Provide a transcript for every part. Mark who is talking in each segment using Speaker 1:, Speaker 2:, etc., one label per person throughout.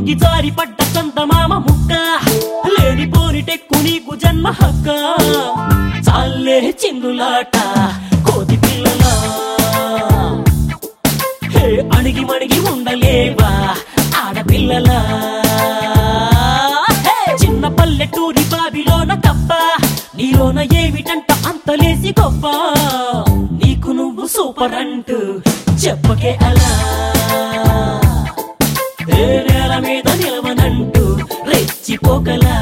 Speaker 1: వంగి జారి పడ్డ చందమామ ముక్క లేనిపోని టెక్కు నీకు జన్మ హక్క చాలే చిందులాట కోతి పిల్లలా హే అణిగి మణిగి ఉండలేవా ఆడపిల్లలా హే, చిన్న పల్లెటూరి బావిలోన కప్ప నీలోన ఏమిటంట అంతలేసి గొప్ప నీకు నువ్వు సూపర్ అంటూ చెప్పకే అలా ఏ నేల మీద నిలవనంటూ రెచ్చిపోకలా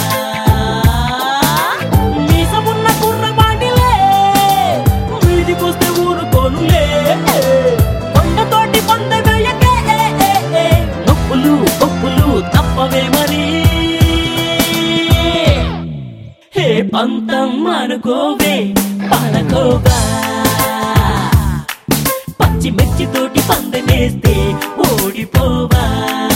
Speaker 1: మీసమున్న కుర్రవాడిలే మీదికొస్తే ఊరుకోనులే కొండతోటి పొంద వేయకే నొప్పులు పప్పులు తప్పవే మరి హే పంతం అనుకోవే పాలకోవా పచ్చి మిర్చితోటి పందెమేస్తే ఓడిపోవా